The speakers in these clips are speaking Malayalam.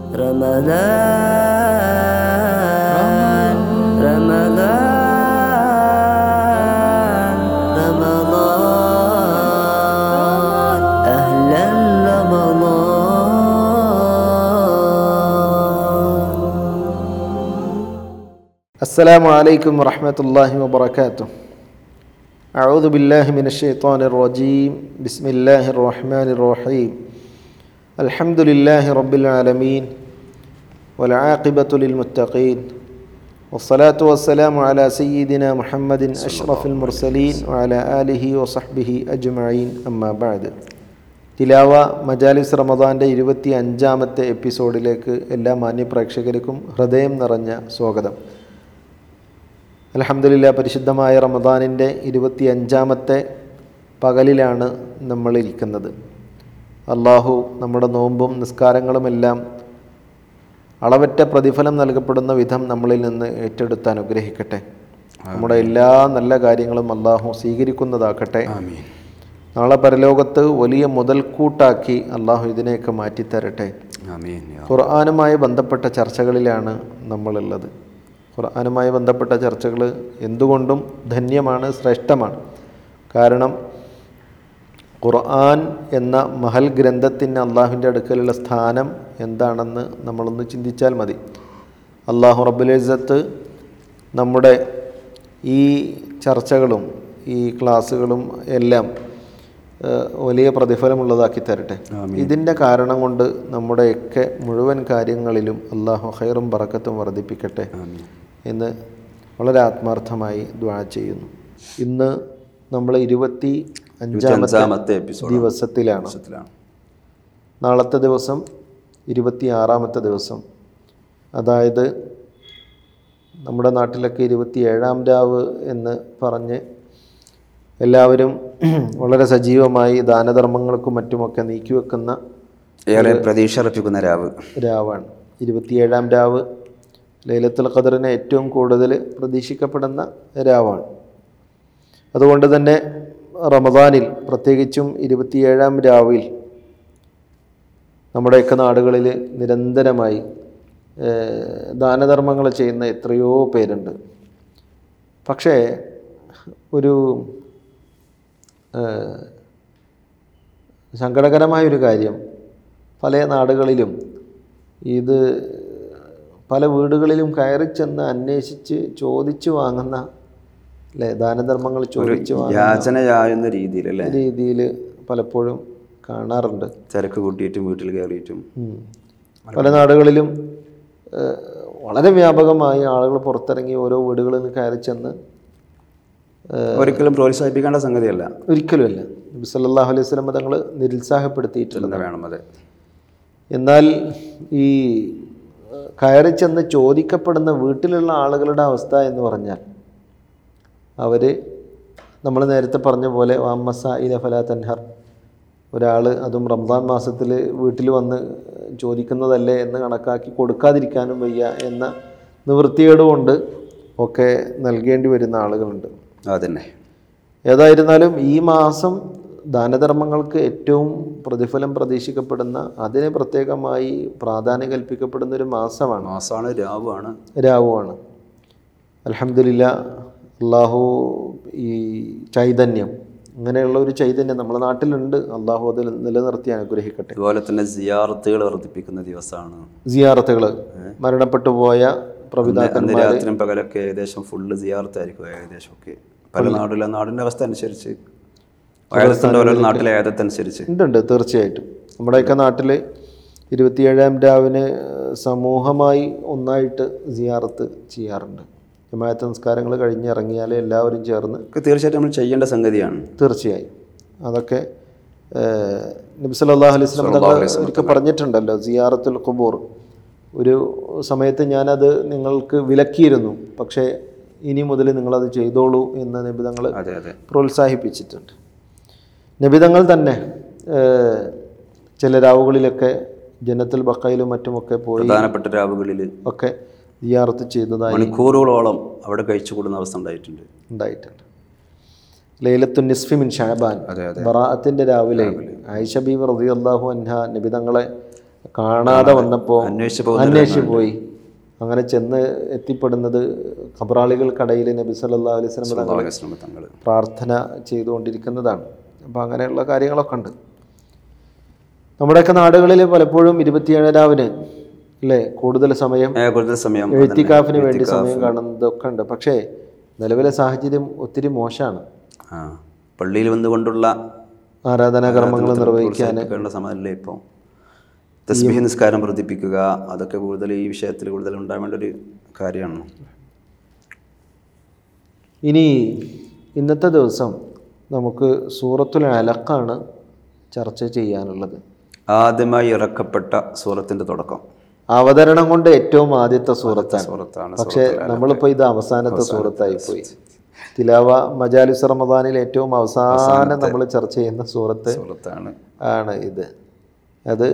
رمضان رمضان رمضان أهلا رمضان السلام عليكم ورحمة الله وبركاته أعوذ بالله من الشيطان الرجيم بسم الله الرحمن الرحيم الحمد لله رب العالمين والعاقبة للمتقين والصلاة والسلام على سيدنا محمد أشرف المرسلين وعلى آله وصحبه أجمعين أما بعد തിലാവ മജാലിസ് റമദാൻ്റെ ഇരുപത്തി അഞ്ചാമത്തെ എപ്പിസോഡിലേക്ക് എല്ലാ മാന്യപ്രേക്ഷകർക്കും ഹൃദയം നിറഞ്ഞ സ്വാഗതം അലഹമില്ല പരിശുദ്ധമായ റമദാനിൻ്റെ ഇരുപത്തി അഞ്ചാമത്തെ പകലിലാണ് നമ്മൾ ഇരിക്കുന്നത് അള്ളാഹു നമ്മുടെ നോമ്പും നിസ്കാരങ്ങളുമെല്ലാം അളവറ്റ പ്രതിഫലം നൽകപ്പെടുന്ന വിധം നമ്മളിൽ നിന്ന് ഏറ്റെടുത്ത് അനുഗ്രഹിക്കട്ടെ നമ്മുടെ എല്ലാ നല്ല കാര്യങ്ങളും അള്ളാഹു സ്വീകരിക്കുന്നതാക്കട്ടെ നാളെ പരലോകത്ത് വലിയ മുതൽക്കൂട്ടാക്കി അള്ളാഹു ഇതിനെയൊക്കെ മാറ്റിത്തരട്ടെ ആമീൻ യാ ഖുർആാനുമായി ബന്ധപ്പെട്ട ചർച്ചകളിലാണ് നമ്മളുള്ളത് ഖുർആാനുമായി ബന്ധപ്പെട്ട ചർച്ചകൾ എന്തുകൊണ്ടും ധന്യമാണ് ശ്രേഷ്ഠമാണ് കാരണം ഖുർആൻ എന്ന മഹൽ ഗ്രന്ഥത്തിന് അള്ളാഹുവിൻ്റെ അടുക്കലുള്ള സ്ഥാനം എന്താണെന്ന് നമ്മളൊന്ന് ചിന്തിച്ചാൽ മതി അള്ളാഹു റബ്ബുലിസത്ത് നമ്മുടെ ഈ ചർച്ചകളും ഈ ക്ലാസ്സുകളും എല്ലാം ഏഹ്, വലിയ പ്രതിഫലമുള്ളതാക്കി തരട്ടെ ഇതിൻ്റെ കാരണം കൊണ്ട് നമ്മുടെയൊക്കെ മുഴുവൻ കാര്യങ്ങളിലും അള്ളാഹു ഹൈറും ബറക്കത്തും വർദ്ധിപ്പിക്കട്ടെ എന്ന് വളരെ ആത്മാർത്ഥമായി ദ്വാ ചെയ്യുന്നു ഇന്ന് നമ്മൾ ഇരുപത്തി അഞ്ചാമത്തെ അഞ്ചാമത്തെ എപ്പിസോഡ് ദിവസത്തിലാണ് ദിവസത്തിലാണ് നാളത്തെ ദിവസം ഇരുപത്തി ആറാമത്തെ ദിവസം അതായത് നമ്മുടെ നാട്ടിലൊക്കെ ഇരുപത്തി ഏഴാം രാവ് എന്ന് പറഞ്ഞ് എല്ലാവരും വളരെ സജീവമായി ദാനധർമ്മങ്ങൾക്കും മറ്റുമൊക്കെ നീക്കിവെക്കുന്ന ഏറെ പ്രതീക്ഷ അർപ്പിക്കുന്ന രാവ് രാവാണ് ഇരുപത്തിയേഴാം രാവ് ലൈലത്തുൽ ഖദറിനെ ഏറ്റവും കൂടുതൽ പ്രതീക്ഷിക്കപ്പെടുന്ന രാവാണ് അതുകൊണ്ട് തന്നെ റമദാനിൽ പ്രത്യേകിച്ചും ഇരുപത്തിയേഴാം രാവിൽ നമ്മുടെയൊക്കെ നാടുകളിൽ നിരന്തരമായി ഏഹ്, ദാനധർമ്മങ്ങൾ ചെയ്യുന്ന എത്രയോ പേരുണ്ട് പക്ഷേ ഒരു ഏഹ്, സങ്കടകരമായൊരു കാര്യം പല നാടുകളിലും ഇത് പല വീടുകളിലും കയറി ചെന്ന് അന്വേഷിച്ച് ചോദിച്ചു വാങ്ങുന്ന അല്ലേ ദാനധർമ്മങ്ങൾ ചോദിച്ചു വാങ്ങുന്ന യാചനയാകുന്ന രീതിയിൽ അല്ലേ രീതിയിൽ പലപ്പോഴും കാണാറുണ്ട് തിരക്ക് കൂട്ടിയിട്ടും വീട്ടിൽ കയറിയിട്ടും ഉം. പല നാടുകളിലും ഏഹ്, വളരെ വ്യാപകമായി ആളുകൾ പുറത്തിറങ്ങി ഓരോ വീടുകളിൽ നിന്ന് കയറി ചെന്ന് ഒരിക്കലും പ്രോത്സാഹിപ്പിക്കേണ്ട സംഗതിയല്ല ഒരിക്കലുമല്ല നബി സല്ലല്ലാഹു അലൈഹി വസല്ലം തങ്ങൾ നിരുത്സാഹപ്പെടുത്തിയിട്ടുണ്ട് എന്ന് വേണം അതെ എന്നാൽ ഈ ഏഹ്, കയറി ചെന്ന് ചോദിക്കപ്പെടുന്ന വീട്ടിലുള്ള ആളുകളുടെ അവസ്ഥ എന്ന് പറഞ്ഞാൽ അവർ നമ്മൾ നേരത്തെ പറഞ്ഞ പോലെ വാമസ ഇല ഫല തൻഹർ ഒരാൾ അതും റംസാൻ മാസത്തിൽ വീട്ടിൽ വന്ന് ചോദിക്കുന്നതല്ലേ എന്ന് കണക്കാക്കി കൊടുക്കാതിരിക്കാനും വയ്യ എന്ന നിവൃത്തികേട് കൊണ്ട് ഒക്കെ നൽകേണ്ടി വരുന്ന ആളുകളുണ്ട് അതന്നെ ഏതായിരുന്നാലും ഈ മാസം ദാനധർമ്മങ്ങൾക്ക് ഏറ്റവും പ്രതിഫലം പ്രതീക്ഷിക്കപ്പെടുന്ന അതിന് പ്രത്യേകമായി പ്രാധാന്യം കൽപ്പിക്കപ്പെടുന്ന ഒരു മാസമാണ് മാസമാണ് രാവാണ് രാവുമാണ് അലഹമില്ല അള്ളാഹു ഈ ചൈതന്യം അങ്ങനെയുള്ള ഒരു ചൈതന്യം നമ്മുടെ നാട്ടിലുണ്ട് അള്ളാഹു അതിൽ നിലനിർത്തി അനുഗ്രഹിക്കട്ടെ അതുപോലെ തന്നെ സിയാറത്തുകൾ വർദ്ധിപ്പിക്കുന്ന ദിവസമാണ് സിയാറത്തുകൾ മരണപ്പെട്ടു പോയ അന്ന് പ്രവിതാക്കന്മാർ രാത്രിയും പകലൊക്കെ ഏകദേശം ഫുള്ള് സിയാറത്തായിരിക്കും ഏകദേശം ഒക്കെ പല നാടിലെ നാടിൻ്റെ അവസ്ഥ അനുസരിച്ച് ഏകത്തിൻ്റെ ഓരോ നാട്ടിലെ ഏതത്തനുസരിച്ച് ഉണ്ട് ഉണ്ട് തീർച്ചയായിട്ടും നമ്മുടെയൊക്കെ നാട്ടിൽ ഇരുപത്തിയേഴാം രാവിന് സമൂഹമായി ഒന്നായിട്ട് സിയാറത്ത് ചെയ്യാറുണ്ട് ജമാഅത്ത് സംസ്കാരങ്ങൾ കഴിഞ്ഞിറങ്ങിയാൽ എല്ലാവരും ചേർന്ന് ഒക്കെ തീർച്ചയായിട്ടും നമ്മൾ ചെയ്യേണ്ട സംഗതിയാണ് തീർച്ചയായും അതൊക്കെ ഏഹ്, നബി സല്ലല്ലാഹു അലൈഹി വസല്ലം തങ്ങൾ ഒരിക്കൽ പറഞ്ഞിട്ടുണ്ടല്ലോ സിയാറത്തുൽ ഖുബൂർ ഒരു സമയത്ത് ഞാനത് നിങ്ങൾക്ക് വിലക്കിയിരുന്നു പക്ഷേ ഇനി മുതൽ നിങ്ങളത് ചെയ്തോളൂ എന്ന് നബി തങ്ങൾ അതെ അതെ പ്രോത്സാഹിപ്പിച്ചിട്ടുണ്ട് നബിതങ്ങൾ തന്നെ ഏഹ്, ചില രാവുകളിലൊക്കെ ജന്നത്തുൽ ബക്കയിലും മറ്റുമൊക്കെ പോയി പ്രധാനപ്പെട്ട രാവുകളിൽ ഒക്കെ സിയാറത്ത് ചെയ്തതായി മണിക്കൂറുകളോളം അവിടെ കഴിച്ചു കൂടുന്ന അവസ്ഥ ഉണ്ടായിട്ടുണ്ട് ഉണ്ടായിട്ടുണ്ട് ലൈലത്തു നിസ്ഫി മിൻ ഷാബാൻ അതെ അതെ ബറാഅത്തിൻ്റെ രാവിലെ ആയിഷ ബീബ് റളിയല്ലാഹു അൻഹ നബിതങ്ങളെ കാണാതെ വന്നപ്പോൾ അന്വേഷിച്ച് പോകുന്ന അന്വേഷിച്ച് പോയി അങ്ങനെ ചെന്ന് എത്തിപ്പെടുന്നത് ഖബറാളികൾക്കിടയിൽ നബി സല്ലല്ലാഹു അലൈഹി വസല്ലം തങ്ങൾ ശ്രമം തങ്ങൾ പ്രാർത്ഥന ചെയ്തുകൊണ്ടിരിക്കുന്നതാണ് അപ്പോൾ അങ്ങനെയുള്ള കാര്യങ്ങളൊക്കെ ഉണ്ട് നമ്മുടെയൊക്കെ നാടുകളിൽ പലപ്പോഴും ഇരുപത്തിയേഴരാവിന് അല്ലേ കൂടുതൽ സമയം കൂടുതൽ സമയം എഴുത്തിക്കാഫിന് വേണ്ടി സമയം കാണുന്നതൊക്കെ ഉണ്ട് പക്ഷേ നിലവിലെ സാഹചര്യം ഒത്തിരി മോശമാണ് ആ പള്ളിയിൽ വന്നുകൊണ്ടുള്ള ആരാധനാകർമ്മങ്ങൾ നിർവഹിക്കാൻ വേണ്ട സമയമല്ലേ ഇപ്പോൾ തസ്ബീഹ് നിസ്കാരം വർദ്ധിപ്പിക്കുക അതൊക്കെ കൂടുതൽ ഈ വിഷയത്തിൽ കൂടുതൽ ഉണ്ടാവേണ്ട ഒരു കാര്യമാണ് ഇനി ഇന്നത്തെ ദിവസം നമുക്ക് സൂറത്തുൽ അലക്കാണ് ചർച്ച ചെയ്യാനുള്ളത് ആദ്യമായി ഇറക്കപ്പെട്ട സൂറത്തിന്റെ തുടക്കം അവതരണം കൊണ്ട് ഏറ്റവും ആദ്യത്തെ സൂറത്താണ് സൂറത്താണ് പക്ഷേ നമ്മളിപ്പോൾ ഇത് അവസാനത്തെ സൂറത്തായി പോയി തിലാവ മജാലിസ് റമദാനിൽ ഏറ്റവും അവസാനം നമ്മൾ ചർച്ച ചെയ്യുന്ന സൂറത്ത് സൂറത്താണ് ആണ് ഇത് അത്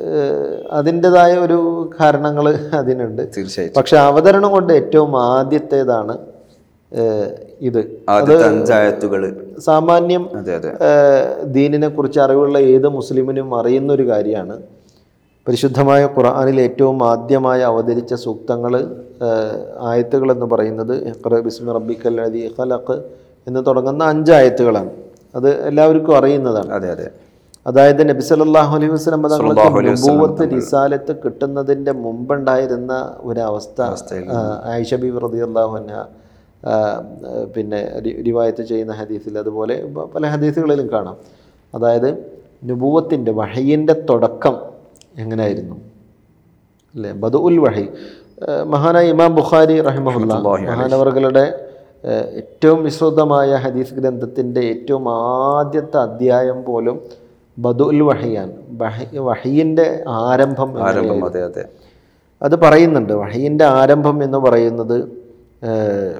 അതിൻ്റെതായ ഒരു കാരണങ്ങൾ അതിനുണ്ട് തീർച്ചയായിട്ടും പക്ഷെ അവതരണം കൊണ്ട് ഏറ്റവും ആദ്യത്തേതാണ് ഏഹ്, ഇത് ആദ്യത്തെ അഞ്ചായത്തുകൾ സാമാന്യം അതെ അതെ ഏഹ്, ദീനിനെ കുറിച്ച് അറിവുള്ള ഏത് മുസ്ലിമിനും അറിയുന്ന ഒരു കാര്യമാണ് പരിശുദ്ധമായ ഖുർആനിൽ ഏറ്റവും ആദ്യമായി അവതരിച്ച സൂക്തങ്ങൾ ആയത്തുകൾ എന്ന് പറയുന്നത് ഇഖ്റ ബിസ്മി റബ്ബിക്കൽ ലദീ ഖലഖ് എന്ന് തുടങ്ങുന്ന അഞ്ചായത്തുകളാണ് അത് എല്ലാവർക്കും അറിയുന്നതാണ് അതെ അതെ അതായത് നബി സല്ലല്ലാഹു അലൈഹി വസല്ലം സല്ലല്ലാഹു തങ്ങൾക്ക് അലൈഹി വസല്ലം നുബൂവത്ത് റിസാലത്ത് കിട്ടുന്നതിന്റെ മുമ്പുണ്ടായിരുന്ന ഒരവസ്ഥ ആ, ആയിഷ ബീബി റളിയല്ലാഹു അൻഹ ആ, പിന്നെ രി- റിവായത്ത് ചെയ്യുന്ന ഹദീസിൽ അതുപോലെ പ- പല ഹദീസുകളിലും കാണാം അതായത് നുബൂവത്തിൻ്റെ വഹയിൻ്റെ തുടക്കം എങ്ങനെയായിരുന്നു അല്ലേ ബദു ഉൽ വഹി ആ, മഹാനായ ഇമാം ബുഖാരി റഹിമഹുല്ല മഹാനവർകളുടെ ആ, ഏറ്റവും വിശ്രുതമായ ഹദീസ് ഗ്രന്ഥത്തിൻ്റെ ഏറ്റവും ആദ്യത്തെ അധ്യായം പോലും ബദു ഉൽ വഹിയാൻ വഹി വഹിയിൻ്റെ ആരംഭം ആരംഭം അതെ അതെ അത് പറയുന്നുണ്ട് വഹയിൻ്റെ ആരംഭം എന്ന് പറയുന്നത് ഏഹ്,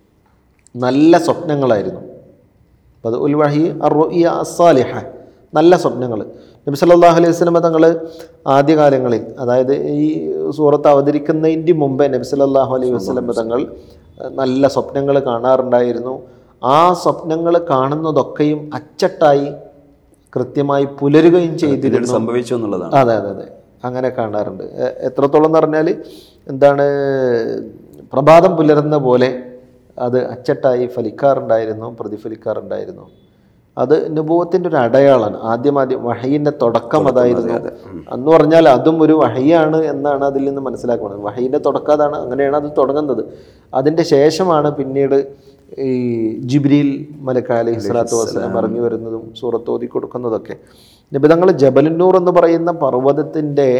നല്ല സ്വപ്നങ്ങളായിരുന്നു അത് ഉൽ വഹി അറുഇയ അസാലിഹ നല്ല സ്വപ്നങ്ങൾ നബി സല്ലല്ലാഹു അലൈഹി വസല്ലമ തങ്ങൾ ആദ്യകാലങ്ങളിൽ അതായത് ഈ സൂറത്ത് അവതരിക്കുന്നതിൻ്റെ മുമ്പേ നബി സല്ലല്ലാഹു അലൈഹി വസല്ലമ തങ്ങൾ ഏഹ്, നല്ല സ്വപ്നങ്ങൾ കാണാറുണ്ടായിരുന്നു ആ സ്വപ്നങ്ങൾ കാണുന്നതൊക്കെയും അച്ചട്ടായി കൃത്യമായി പുലരുകയും ചെയ്തിരുന്നു പിന്നീട് സംഭവിച്ചു എന്നുള്ളതാണ് അതെ അതെ അതെ അങ്ങനെ കാണാറുണ്ട് എ- എത്രത്തോളം എന്ന് പറഞ്ഞാൽ എന്താണ് പ്രഭാതം പുലരുന്ന പോലെ അത് അച്ചട്ടായി ഫലിക്കാറുണ്ടായിരുന്നു പ്രതിഫലിക്കാറുണ്ടായിരുന്നു അത് അനുഭവത്തിൻ്റെ ഒരു അടയാളാണ് ആദ്യം ആദ്യം വഹയിൻ്റെ തുടക്കം അതായിരുന്നു അന്ന് പറഞ്ഞാൽ അതും ഒരു വഹയാണ് എന്നാണ് അതിൽ നിന്ന് മനസ്സിലാക്കുന്നത് വഹയിൻ്റെ തുടക്കം അതാണ് അങ്ങനെയാണ് അത് തുടങ്ങുന്നത് അതിൻ്റെ ശേഷമാണ് പിന്നീട് ഈ ജിബ്രീൽ മലക്ക അലൈഹി സ്വലാത്തു വസ്സലാം ഇറങ്ങി വരുന്നതും സൂറത്ത് ഓതി കൊടുക്കുന്നതൊക്കെ നിബിതങ്ങൾ ജബലുന്നൂർ എന്ന് പറയുന്ന പർവ്വതത്തിൻ്റെ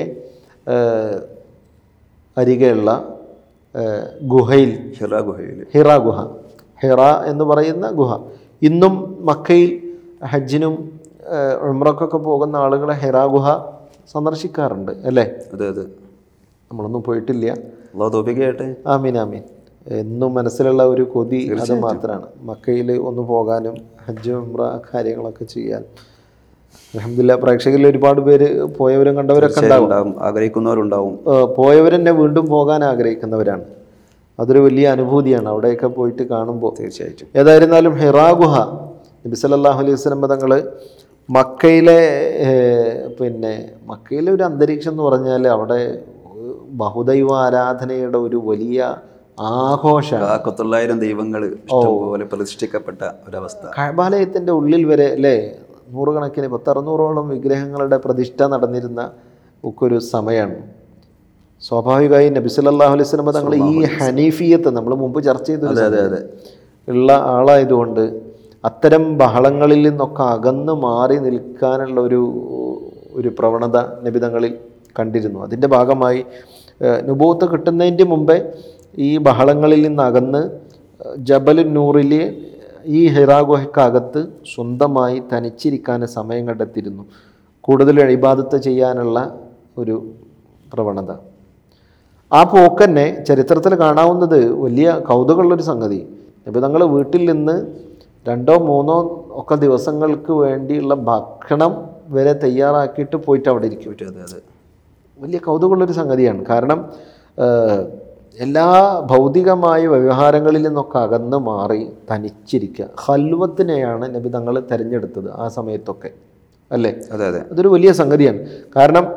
അരികെയുള്ള ഏഹ്, ഗുഹയിൽ ഹിറ ഗുഹയിൽ ഹിറ ഗുഹ ഹിറ എന്ന് പറയുന്ന ഗുഹ ഇന്നും മക്കയിൽ ഹജ്ജിനും ഏഹ്, ഉംറക്കൊക്കെ പോകുന്ന ആളുകളെ ഹിറ ഗുഹ സന്ദർശിക്കാറുണ്ട് അല്ലേ അതെ അതെ നമ്മളൊന്നും പോയിട്ടില്ല അള്ളാഹു തോപിക്കട്ടെ ആമീൻ ആമീൻ എന്നും മനസ്സിലുള്ള ഒരു കൊതി അത് മാത്രമാണ് മക്കയിൽ ഒന്ന് പോകാനും ഹജ്ജ് ഉംറ കാര്യങ്ങളൊക്കെ ചെയ്യാൻ അലഹമില്ല പ്രേക്ഷകരിൽ ഒരുപാട് പേര് പോയവരും കണ്ടവരൊക്കെ ഉണ്ടാവും ഉണ്ടാവും ആഗ്രഹിക്കുന്നവരുണ്ടാവും ഏഹ് പോയവരെന്നെ വീണ്ടും പോകാൻ ആഗ്രഹിക്കുന്നവരാണ് അതൊരു വലിയ അനുഭൂതിയാണ് അവിടെയൊക്കെ പോയിട്ട് കാണുമ്പോൾ തീർച്ചയായിട്ടും ഏതായിരുന്നാലും ഹിറാ ഗുഹ നബി സല്ലല്ലാഹു അലൈഹി വസല്ലം തങ്ങൾ മക്കയിലെ ഏഹ്, പിന്നെ മക്കയിലെ ഒരു അന്തരീക്ഷം എന്ന് പറഞ്ഞാൽ അവിടെ ബഹുദൈവ ആരാധനയുടെ ഒരു വലിയ ആഘോഷമാണ് കാക്കത്തൊള്ളായിരം ദൈവങ്ങൾ ഇഷ്ടംപോലെ പ്രതിഷ്ഠിക്കപ്പെട്ട ഒരവസ്ഥ കഴബാലയത്തിൻ്റെ ഉള്ളിൽ വരെ അല്ലേ നൂറുകണക്കിന് പത്തറുന്നൂറോളം വിഗ്രഹങ്ങളുടെ പ്രതിഷ്ഠ നടന്നിരുന്ന ഒക്കെ ഒരു സമയമാണ് സ്വാഭാവികമായി നബി സല്ലല്ലാഹു അലൈഹി വസല്ലം തങ്ങൾ ഈ ഹനീഫിയത്ത് നമ്മൾ മുമ്പ് ചർച്ച ചെയ്ത ഉള്ള ആളായതുകൊണ്ട് അത്തരം ബഹളങ്ങളിൽ നിന്നൊക്കെ അകന്ന് മാറി നിൽക്കാനുള്ള ഒരു ഒരു പ്രവണത നബിതങ്ങളിൽ കണ്ടിരുന്നു അതിൻ്റെ ഭാഗമായി നുബൂത്ത് കിട്ടുന്നതിൻ്റെ മുമ്പേ ഈ ബഹളങ്ങളിൽ നിന്ന് അകന്ന് ജബലു നൂറിൽ ഈ ഹിറാഗുഹയ്ക്കകത്ത് സ്വന്തമായി തനിച്ചിരിക്കാൻ സമയം കണ്ടെത്തിയിരുന്നു കൂടുതൽ ഇബാദത്ത് ചെയ്യാനുള്ള ഒരു പ്രവണത ആ പോക്കന്നെ ചരിത്രത്തിൽ കാണാവുന്നത് വലിയ കൗതുകമുള്ളൊരു സംഗതി ഇപ്പം ഞങ്ങൾ വീട്ടിൽ നിന്ന് രണ്ടോ മൂന്നോ ഒക്കെ ദിവസങ്ങൾക്ക് വേണ്ടിയുള്ള ഭക്ഷണം വരെ തയ്യാറാക്കിയിട്ട് പോയിട്ട് അവിടെ ഇരിക്കും അതെ അതെ വലിയ കൗതുകമുള്ളൊരു സംഗതിയാണ് കാരണം ഏഹ്, എല്ലാ ഭൗതികമായ വ്യവഹാരങ്ങളിൽ നിന്നൊക്കെ അകന്ന് മാറി തനിച്ചിരിക്കുക ഹൽവത്തിനെയാണ് നബി തങ്ങൾ തിരഞ്ഞെടുത്തത് ആ സമയത്തൊക്കെ അല്ലേ അതെ അതെ അതൊരു വലിയ സംഗതിയാണ് കാരണം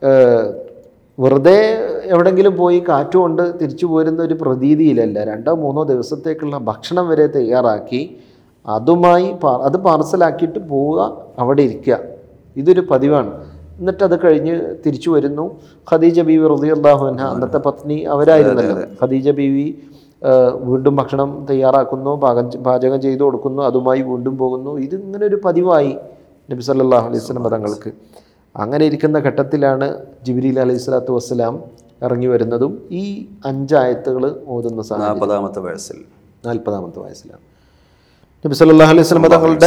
ഏഹ്, വെറുതെ എവിടെങ്കിലും പോയി കാറ്റുകൊണ്ട് തിരിച്ചു പോരുന്ന ഒരു പ്രതീതിയിലല്ല രണ്ടോ മൂന്നോ ദിവസത്തേക്കുള്ള ഭക്ഷണം വരെ തയ്യാറാക്കി അതുമായി പാ- അത് പാർസലാക്കിയിട്ട് പോവുക അവിടെ ഇരിക്കുക ഇതൊരു പതിവാണ് എന്നിട്ട് അത് കഴിഞ്ഞ് തിരിച്ചു വരുന്നു ഖദീജ ബീവി റളിയല്ലാഹു അൻഹ അന്നത്തെ പത്നി അവരായിരുന്നല്ലോ ഖദീജ ബീവി ഏഹ്, വീണ്ടും ഭക്ഷണം തയ്യാറാക്കുന്നു പാകം ചെ- പാചകം ചെയ്തു കൊടുക്കുന്നു അതുമായി വീണ്ടും പോകുന്നു ഇതിങ്ങനെ ഒരു പതിവായി നബി സല്ലല്ലാഹു അലൈഹി വസല്ലം തങ്ങൾക്ക് അങ്ങനെ ഇരിക്കുന്ന ഘട്ടത്തിലാണ് ജിബ്രീൽ അലൈഹി സ്വലാത്തു വസ്സലാം ഇറങ്ങി വരുന്നതും ഈ അഞ്ചായത്തുകൾ ഓതുന്ന സാഹചര്യം നാൽപ്പതാമത്തെ വയസ്സിൽ നാൽപ്പതാമത്തെ വയസ്സിലാണ് നബി സല്ലല്ലാഹു അലൈഹി വസല്ലം തങ്ങളുടെ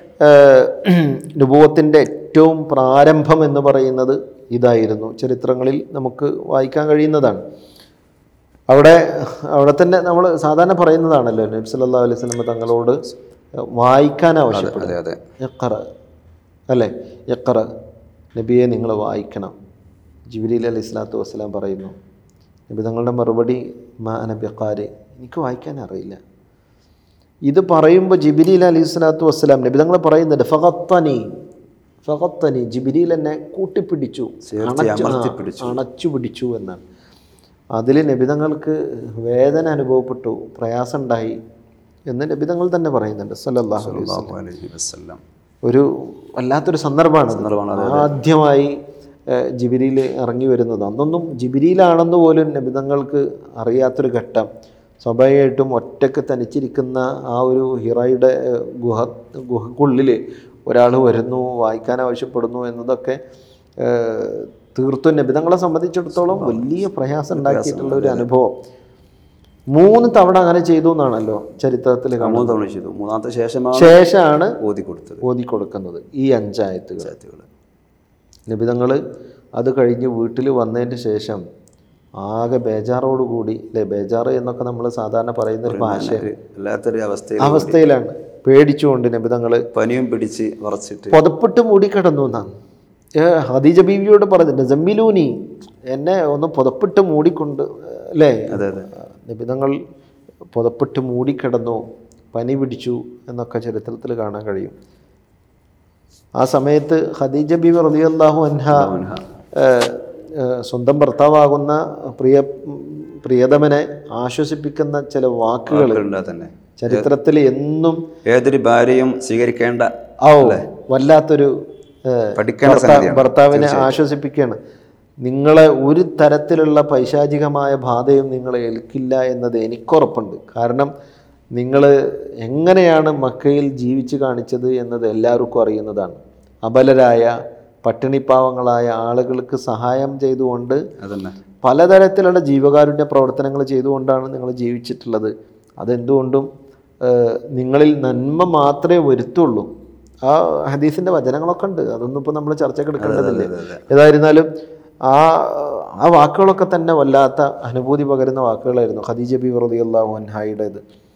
നുപൂവത്തിൻ്റെ ഏറ്റവും പ്രാരംഭം എന്ന് പറയുന്നത് ഇതായിരുന്നു ചരിത്രങ്ങളിൽ നമുക്ക് വായിക്കാൻ കഴിയുന്നതാണ് അവിടെ അവിടെ തന്നെ നമ്മൾ സാധാരണ പറയുന്നതാണല്ലോ നബി സല്ലല്ലാഹു അലൈഹി വസല്ലം തങ്ങളോട് വായിക്കാൻ ആവശ്യപ്പെടും അതെ അതെ എക്കറ അല്ലേ എക്കറ നബിയെ നിങ്ങൾ വായിക്കണം ജിബിലി അലൈഹി സ്വലാത്തു വസ്സലാം പറയുന്നു നബി തങ്ങളുടെ മറുപടി മാ നബിക്കാര് എനിക്ക് വായിക്കാൻ അറിയില്ല ഇത് പറയുമ്പോൾ ജിബിലീൽ അലൈഹി സ്വലാത്തു വസ്സലാം നബി തങ്ങൾ പറയുന്നുണ്ട് ഫഖത്തനി ഫഖത്തനി ജിബിലീൽ എന്നെ കൂട്ടിപ്പിടിച്ചു ചേർത്ത് അണച്ചു- ആ, അമർത്തിപ്പിടിച്ചു. അണച്ചു പിടിച്ചു എന്നാണ് അതിൽ നബിതങ്ങൾക്ക് വേദന അനുഭവപ്പെട്ടു പ്രയാസമുണ്ടായി എന്ന് നബിതങ്ങൾ തന്നെ പറയുന്നുണ്ട് സല്ലല്ലാഹു അലൈഹി വസല്ലം സല്ലല്ലാഹു അലൈഹി വസല്ലം ഒരു വല്ലാത്തൊരു സന്ദർഭമാണ് സന്ദർഭമാണ്, ആദ്യമായി ജിബിരിയിൽ ഇറങ്ങി വരുന്നത് അന്നൊന്നും ജിബിരിയിലാണെന്ന് പോലും നബിതങ്ങൾക്ക് അറിയാത്തൊരു ഘട്ടം സ്വാഭാവികമായിട്ടും ഒറ്റക്ക് തനിച്ചിരിക്കുന്ന ആ ഒരു ഹിറയുടെ ഏഹ്, ഗുഹ ഗുഹക്കുള്ളിൽ ഒരാൾ വരുന്നു വായിക്കാൻ ആവശ്യപ്പെടുന്നു എന്നതൊക്കെ ഏഹ്, തീർത്തും നബിതങ്ങളെ സംബന്ധിച്ചിടത്തോളം വലിയ പ്രയാസം ഉണ്ടാക്കിയിട്ടുള്ള ഒരു അനുഭവം മൂന്ന് തവണ അങ്ങനെ ചെയ്തു എന്നാണല്ലോ ചരിത്രത്തിൽ കാണുന്നത് മൂന്ന് തവണ ചെയ്തു മൂന്നാമത്തെ ശേഷമാണ് ശേഷമാണ് ഓതി കൊടുത്തത് ഓതി കൊടുക്കുന്നത് ഈ അഞ്ചായത്തുകൾ ആയത്തുകൾ നിബിതങ്ങൾ അത് കഴിഞ്ഞ് വീട്ടിൽ വന്നതിന് ശേഷം ആകെ ബേജാറോടുകൂടി അല്ലേ ബേജാറ് എന്നൊക്കെ നമ്മൾ സാധാരണ പറയുന്ന ഒരു ഭാഷ അല്ലാത്തൊരു അവസ്ഥയിൽ അവസ്ഥയിലാണ് പേടിച്ചുകൊണ്ട് നബിതങ്ങൾ പനിയും പിടിച്ച് വറച്ചിട്ട് പുതപ്പിട്ട് മൂടിക്കിടന്നു എന്നാണ് ഏ, ഹദീജ ബീവിയോട് പറഞ്ഞിട്ടുണ്ട് ജമ്മിലൂനി എന്നെ ഒന്ന് പുതപ്പിട്ട് മൂടിക്കൊണ്ട് അല്ലേ അതെ അതെ നിബിതങ്ങൾ പുതപ്പിട്ട് മൂടിക്കിടന്നു പനി പിടിച്ചു എന്നൊക്കെ ചരിത്രത്തിൽ കാണാൻ കഴിയും ആ സമയത്ത് ഖദീജ ബീവി റളിയല്ലാഹു അൻഹ ഏഹ്, ഏഹ്, സ്വന്തം ഭർത്താവാകുന്ന പ്രിയ പ്രിയതമനെ ആശ്വസിപ്പിക്കുന്ന ചില വാക്കുകൾ ഉണ്ടാ തന്നെ ചരിത്രത്തിൽ എന്നും ഏതൊരു ഭാര്യയും സ്വീകരിക്കേണ്ട ഓ വല്ലാത്തൊരു ഏഹ്, പഠിക്കേണ്ട ഭർത്താ- സംഗതിയാണ്. ഭർത്താവിനെ ആശ്വസിപ്പിക്കുകയാണ് നിങ്ങളെ ഒരു തരത്തിലുള്ള പൈശാചികമായ ബാധയും നിങ്ങളെ ഏൽക്കില്ല എന്നത് എനിക്കുറപ്പുണ്ട് കാരണം നിങ്ങൾ എങ്ങനെയാണ് മക്കയിൽ ജീവിച്ചു കാണിച്ചത് എന്നത് എല്ലാവർക്കും അറിയുന്നതാണ് അബലരായ പട്ടിണിപ്പാവങ്ങളായ ആളുകൾക്ക് സഹായം ചെയ്തുകൊണ്ട് അതന്നെ പലതരത്തിലുള്ള ജീവകാരുണ്യ പ്രവർത്തനങ്ങൾ ചെയ്തുകൊണ്ടാണ് നിങ്ങൾ ജീവിച്ചിട്ടുള്ളത് അതെന്തുകൊണ്ടും ഏഹ്, നിങ്ങളിൽ നന്മ മാത്രമേ വരുത്തുള്ളൂ ആ ഹദീസിൻ്റെ വചനങ്ങളൊക്കെ ഉണ്ട് അതൊന്നും ഇപ്പോൾ നമ്മൾ ചർച്ചയ്ക്ക് എടുക്കേണ്ടതില്ല ഏതായിരുന്നാലും ആ ആ വാക്കുകളൊക്കെ തന്നെ വല്ലാത്ത അനുഭൂതി പകരുന്ന വാക്കുകളായിരുന്നു ഖദീജ ബി റളിയല്ലാഹു അൻഹായുടേത്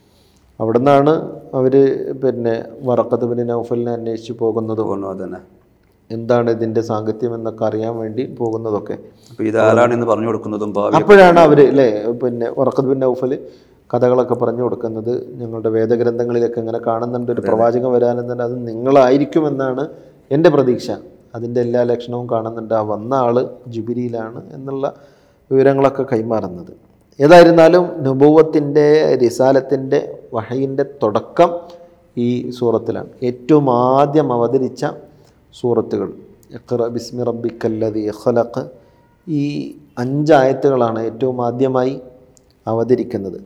അവിടെ നിന്നാണ് അവർ പിന്നെ വറക്കത്ത് ബിൻ നൗഫലിനെ അന്വേഷിച്ച് പോകുന്നതും തോന്നുന്നു അതന്നെ എന്താണ് ഇതിൻ്റെ സാങ്കത്യം എന്നൊക്കെ അറിയാൻ വേണ്ടി പോകുന്നതൊക്കെ അപ്പൊ ഇതാരാണെന്ന് പറഞ്ഞു കൊടുക്കുന്നതും ഭാവി അപ്പോഴാണ് അവർ അല്ലേ പിന്നെ വറക്കത്ത് ബിൻ നൗഫൽ കഥകളൊക്കെ പറഞ്ഞു കൊടുക്കുന്നത് ഞങ്ങളുടെ വേദഗ്രന്ഥങ്ങളിലൊക്കെ ഇങ്ങനെ കാണുന്നുണ്ട് ഒരു പ്രവാചകൻ വരാനെന്നുണ്ട് അത് നിങ്ങളായിരിക്കുമെന്നാണ് എൻ്റെ പ്രതീക്ഷ അതിൻ്റെ എല്ലാ ലക്ഷണവും കാണുന്നുണ്ട് ആ വന്ന ആൾ ജുബിരിയിലാണ് എന്നുള്ള വിവരങ്ങളൊക്കെ കൈമാറുന്നത് ഏതായിരുന്നാലും നുബൂവത്തിൻ്റെ റിസാലത്തിൻ്റെ വഹയിൻ്റെ തുടക്കം ഈ സൂറത്തിലാണ് ഏറ്റവും ആദ്യം അവതരിച്ച സൂറത്തുകൾ ഇഖ്റ ബിസ്മി റബ്ബിക്കല്ലതി ഖലഖ് ഈ അഞ്ചായത്തുകളാണ് ഏറ്റവും ആദ്യമായി അവതരിക്കുന്നത്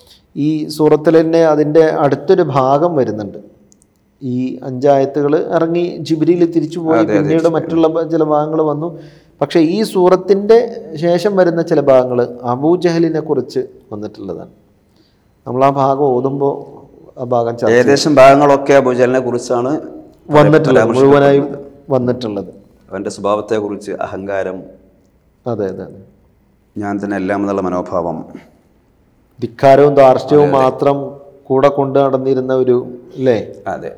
ഈ സൂറത്തിൽ തന്നെ അതിൻ്റെ അടുത്തൊരു ഭാഗം വരുന്നുണ്ട് ഈ അഞ്ചായത്തുകൾ ഇറങ്ങി ജിബിരിയിൽ തിരിച്ചു പോയി പിന്നീട് മറ്റുള്ള ബ- ചില ഭാഗങ്ങൾ വന്നു പക്ഷേ ഈ സൂറത്തിൻ്റെ ശേഷം വരുന്ന ചില ഭാഗങ്ങൾ അബൂജഹലിനെ കുറിച്ച് വന്നിട്ടുള്ളതാണ് നമ്മൾ ആ ഭാഗം ഓതുമ്പോൾ ആ ഭാഗം ചർച്ച ഏകദേശം ഭാഗങ്ങളൊക്കെ അബുജലിനെ കുറിച്ചാണ് വന്നിട്ടുള്ളത് മുഴുവനായും വന്നിട്ടുള്ളത് അവന്റെ സ്വഭാവത്തെ കുറിച്ച് അഹങ്കാരം അതെ അതെ അതെ ഞാൻ തന്നെ എല്ലാം എന്നുള്ള മനോഭാവം ധിക്കാരവും ധാർഷ്ട്യവും മാത്രം കൂടെ കൊണ്ടു നടന്നിരുന്ന ഒരു അല്ലേ അതെ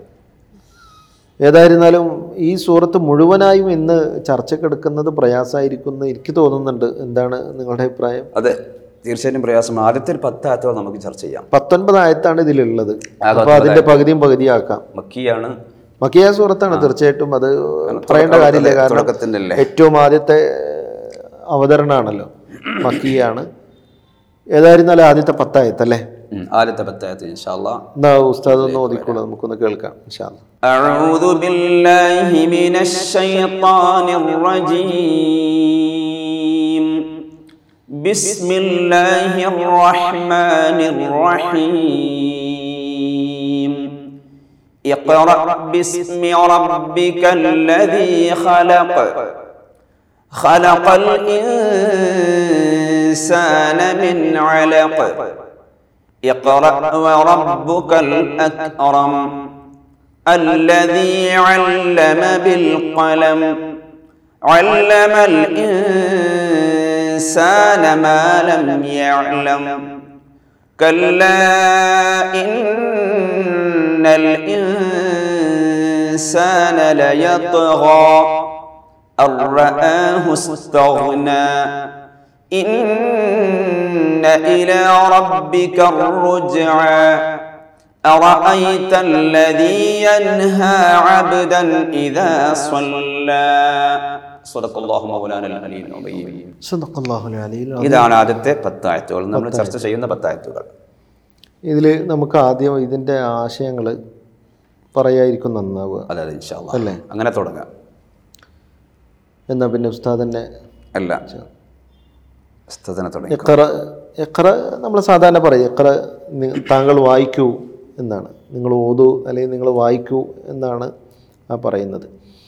ഏതായിരുന്നാലും ഈ സൂറത്ത് മുഴുവനായും ഇന്ന് ചർച്ചക്കെടുക്കുന്നത് പ്രയാസമായിരിക്കും എന്ന് എനിക്ക് തോന്നുന്നുണ്ട് എന്താണ് നിങ്ങളുടെ അഭിപ്രായം അതെ തീർച്ചയായിട്ടും പ്രയാസമാണ് ആദ്യത്തെ ഒരു പത്ത് ആയത്തുകൾ നമുക്ക് ചർച്ച ചെയ്യാം പത്തൊൻപത് ആയത്താണ് ഇതിലുള്ളത് ആ, അപ്പോൾ അതിന്റെ പകുതിയും പകുതിയാക്കാം മക്കിയാണ് മക്കിയ സൂറത്താണ് തീർച്ചയായിട്ടും അത് പറയേണ്ട കാര്യമില്ല കാരണം തുടക്കത്തിന്റെ അല്ലേ ഏറ്റവും ആദ്യത്തെ അവതരണമാണല്ലോ മക്കിയാണ് ഏതായിരുന്നാലും ആദ്യത്തെ പത്തായത്തല്ലേ ഉം. ആദ്യത്തെ പത്തായത്ത് ഇൻഷാല്ലാ എന്നാ ഉസ്താദ് ഒന്ന് ഓതിക്കോളൂ നമുക്കൊന്ന് കേൾക്കാം ഇൻഷാ അല്ലാ. أعوذ بالله من الشيطان الرجيم بسم الله الرحمن الرحيم اقرأ باسم ربك الذي خلق خلق الإنسان من علق اقرأ وربك الأكرم الذي علم بالقلم علم الإنسان ما لم يعلم كلا إن الإنسان ليطغى أن رآه استغنى إن إلى ربك الرجعى أرأيت الذي ينهى عبدا إذا صلى صدق الله مولانا العلي العظيم സദഖല്ലാഹുൽ അലിയിൽ ഇതാണ് ആദ്യത്തെ പത്തായത്തുകൾ നമ്മൾ ചർച്ച ചെയ്യുന്ന പത്തായത്തുകൾ ഇതിൽ നമുക്ക് ആദ്യം ഇതിൻ്റെ ആശയങ്ങൾ പറയായിരിക്കും നന്നാവുക അതെ അതെ ഇൻഷാല്ലാ അല്ലേ? അങ്ങനെ തുടങ്ങാം എന്നാൽ പിന്നെ ഉസ്താദിൻ്റെ അല്ല ഉസ്താദിനെ തുടങ്ങി എക്കറ എക്കറ നമ്മൾ സാധാരണ പറയും എക്കറ നി- താങ്കൾ വായിക്കൂ എന്നാണ് നിങ്ങൾ ഓതൂ അല്ലെങ്കിൽ നിങ്ങൾ വായിക്കൂ എന്നാണ് ആ പറയുന്നത്